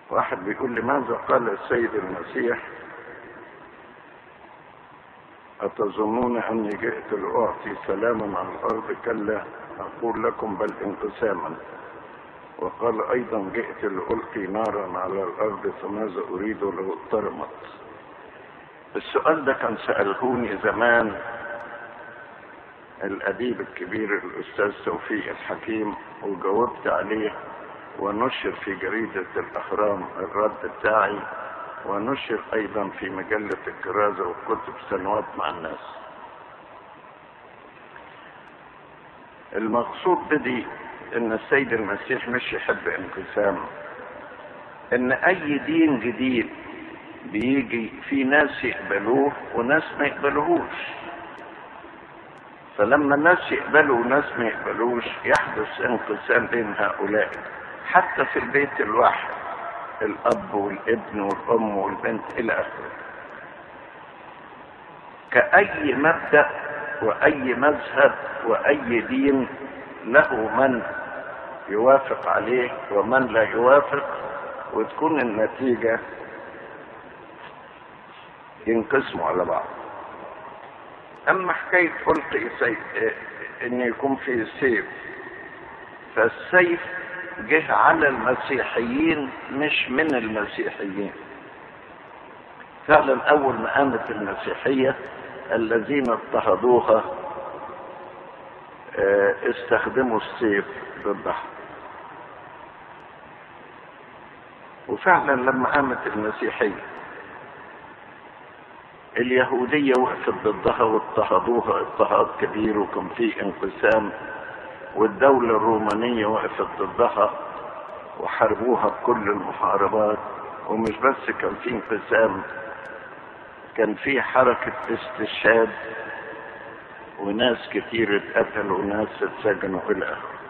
واحد بيقول لماذا قال السيد المسيح أتظنون أني جئت لأعطي سلاما على الأرض كلا أقول لكم بل انقساما وقال أيضا جئت لألقي نارا على الأرض فماذا أريد لو اضطرمت السؤال ده كان سألهوني زمان الأديب الكبير الأستاذ توفيق الحكيم وجاوبت عليه ونشر في جريدة الأهرام الرد بتاعي ونشر أيضا في مجلة الكرازة والكتب سنوات مع الناس المقصود بدي ان السيد المسيح مش يحب انقسام ان اي دين جديد بيجي في ناس يقبلوه وناس ما يقبلوهوش فلما الناس يقبلوا وناس ما يقبلوش يحدث انقسام بين هؤلاء حتى في البيت الواحد الاب والابن والام والبنت الى اخره كاي مبدا واي مذهب واي دين له من يوافق عليه ومن لا يوافق وتكون النتيجه ينقسموا على بعض اما حكايه القي سيف ان يكون في سيف فالسيف جه على المسيحيين مش من المسيحيين فعلا اول ما قامت المسيحيه الذين اضطهدوها استخدموا السيف ضدها وفعلا لما قامت المسيحيه اليهودية وقفت ضدها واضطهدوها اضطهاد كبير وكان فيه انقسام والدولة الرومانية وقفت ضدها وحاربوها بكل المحاربات ومش بس كان فيه انقسام كان فيه حركة استشهاد وناس كتير اتقتلوا وناس اتسجنوا إلى آخره